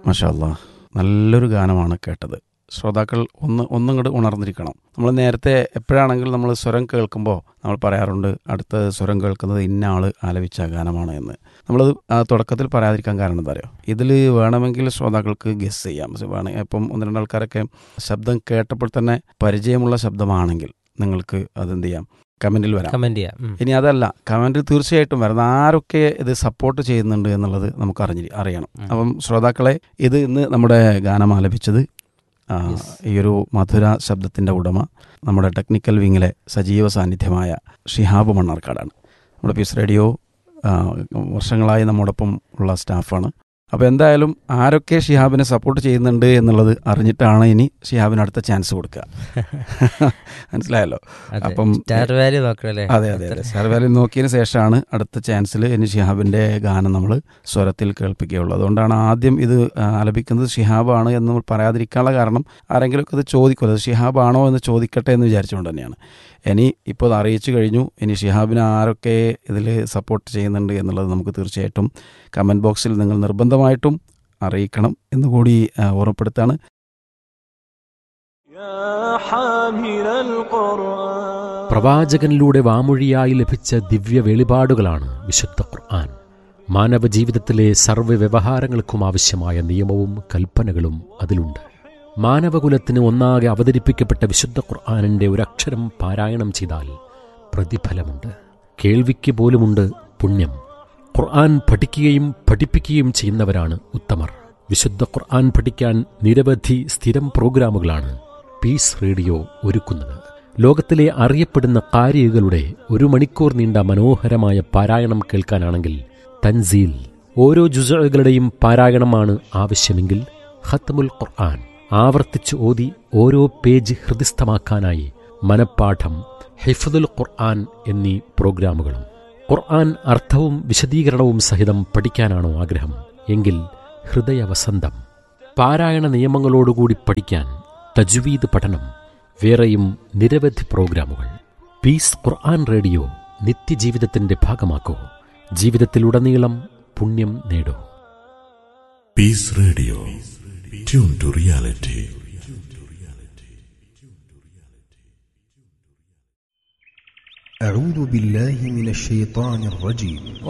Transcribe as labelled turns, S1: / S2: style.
S1: മഷാല്ലാ നല്ലൊരു ഗാനമാണ് കേട്ടത് ശ്രോതാക്കൾ ഒന്ന് ഒന്നും കൂടെ ഉണർന്നിരിക്കണം നമ്മൾ നേരത്തെ എപ്പോഴാണെങ്കിലും നമ്മൾ സ്വരം കേൾക്കുമ്പോൾ നമ്മൾ പറയാറുണ്ട് അടുത്ത സ്വരം കേൾക്കുന്നത് ഇന്ന ആൾ ആലപിച്ച ഗാനമാണ് എന്ന് നമ്മളത് ആ തുടക്കത്തിൽ പറയാതിരിക്കാൻ കാരണം എന്താ അറിയോ ഇതിൽ വേണമെങ്കിൽ ശ്രോതാക്കൾക്ക് ഗസ് ചെയ്യാം വേണം ഇപ്പം ഒന്ന് രണ്ട് ആൾക്കാരൊക്കെ ശബ്ദം കേട്ടപ്പോൾ തന്നെ പരിചയമുള്ള ശബ്ദമാണെങ്കിൽ നിങ്ങൾക്ക് അതെന്ത് ചെയ്യാം കമൻറ്റിൽ വരാം
S2: കമന്റ് ചെയ്യാം ഉം.
S1: ഇനി അതല്ല കമൻറ്റ് തീർച്ചയായിട്ടും വരുന്ന ആരൊക്കെ ഇത് സപ്പോർട്ട് ചെയ്യുന്നുണ്ട് എന്നുള്ളത് നമുക്ക് അറിഞ്ഞി അറിയണം
S2: ഉം.
S1: അപ്പം ശ്രോതാക്കളെ ഇത് ഇന്ന് നമ്മുടെ ഗാനം ആലപിച്ചത് ആ,
S2: Yes.
S1: ഈ ഒരു മധുര ശബ്ദത്തിൻ്റെ ഉടമ നമ്മുടെ ടെക്നിക്കൽ വിങ്ങിലെ സജീവ സാന്നിധ്യമായ ഷിഹാബ് മണ്ണാർക്കാടാണ് നമ്മുടെ പീസ് റേഡിയോ ആ, വർഷങ്ങളായി നമ്മോടൊപ്പം ഉള്ള സ്റ്റാഫാണ് അപ്പോൾ എന്തായാലും ആരൊക്കെ ഷിഹാബിനെ സപ്പോർട്ട് ചെയ്യുന്നുണ്ട് എന്നുള്ളത് അറിഞ്ഞിട്ടാണ് ഇനി ഷിഹാബിന് അടുത്ത ചാൻസ് കൊടുക്കുക മനസ്സിലായല്ലോ
S2: അതെ.
S1: അപ്പം
S2: സ്റ്റാർ വാല്യൂ നോക്കണല്ലേ
S1: അതെ അതെ അതെ സർവേലിൽ നോക്കിയതിന് ശേഷമാണ് അടുത്ത ചാൻസിൽ ഇനി ഷിഹാബിൻ്റെ ഗാനം നമ്മൾ സ്വരത്തിൽ കേൾപ്പിക്കുകയുള്ളൂ അതുകൊണ്ടാണ് ആദ്യം ഇത് ആ, ആലപിക്കുന്നത് ഷിഹാബാണ് എന്ന് നമ്മൾ പറയാതിരിക്കാനുള്ള കാരണം ആരെങ്കിലുമൊക്കെ ഇത് ചോദിക്കും അത് ഷിഹാബാണോ എന്ന് ചോദിക്കട്ടെ എന്ന് വിചാരിച്ചുകൊണ്ട് തന്നെയാണ് ഇനി ഇപ്പോൾ അത് അറിയിച്ചു കഴിഞ്ഞു ഇനി ഷിഹാബിനെ ആരൊക്കെ ഇതിൽ സപ്പോർട്ട് ചെയ്യുന്നുണ്ട് എന്നുള്ളത് നമുക്ക് തീർച്ചയായിട്ടും കമൻറ്റ് ബോക്സിൽ നിങ്ങൾ നിർബന്ധമായിട്ടും അറിയിക്കണം എന്നുകൂടി ആ, ഓർമ്മപ്പെടുത്താണ്
S3: يا حامل القرآن
S4: പ്രവാചകനിലൂടെ വാമൊഴിയായി ലഭിച്ച ദിവ്യ വെളിപാടുകളാണ് വിശുദ്ധ ഖുർആൻ മാനവ ജീവിതത്തിലെ സർവ്വ വ്യവഹാരങ്ങൾക്കും ആവശ്യമായ നിയമവും കൽപ്പനകളും അതിലുണ്ട് മാനവകുലത്തിന് ഒന്നാകെ അവതരിപ്പിക്കപ്പെട്ട വിശുദ്ധ ഖുർആാനിൻ്റെ ഒരക്ഷരം പാരായണം ചെയ്താൽ പ്രതിഫലമുണ്ട് കേൾവിക്ക് പോലുമുണ്ട് പുണ്യം ഖുർആൻ പഠിക്കുകയും പഠിപ്പിക്കുകയും ചെയ്യുന്നവരാണ് ഉത്തമർ വിശുദ്ധ ഖുർആൻ പഠിക്കാൻ നിരവധി സ്ഥിരം പ്രോഗ്രാമുകളാണ് പീസ് റേഡിയോ ഒരുക്കുന്നത് ലോകത്തിലെ അറിയപ്പെടുന്ന കാരികളുടെ ഒരു മണിക്കൂർ നീണ്ട മനോഹരമായ പാരായണം കേൾക്കാനാണെങ്കിൽ തൻസീൽ ഓരോ ജുസകളുടെയും പാരായണമാണ് ആവശ്യമെങ്കിൽ ഖത്മുൽ ഖുർആൻ ആവർത്തിച്ച് ഓതി ഓരോ പേജ് ഹൃദിസ്ഥമാക്കാനായി മനപ്പാഠം ഹിഫദുൽ ഖുർആൻ എന്നീ പ്രോഗ്രാമുകളും ഖുർആൻ അർത്ഥവും വിശദീകരണവും സഹിതം പഠിക്കാനാണോ ആഗ്രഹം എങ്കിൽ ഹൃദയവസന്തം പാരായണ നിയമങ്ങളോടുകൂടി പഠിക്കാൻ തജ്വീദ് പഠനം വേറെയും നിരവധി പ്രോഗ്രാമുകൾ പീസ് ഖുർആൻ റേഡിയോ നിത്യജീവിതത്തിന്റെ ഭാഗമാക്കൂ ജീവിതത്തിലുടനീളം പുണ്യം നേടൂ
S5: Peace Radio. Tune to reality.
S6: أعوذ بالله من الشيطان الرجيم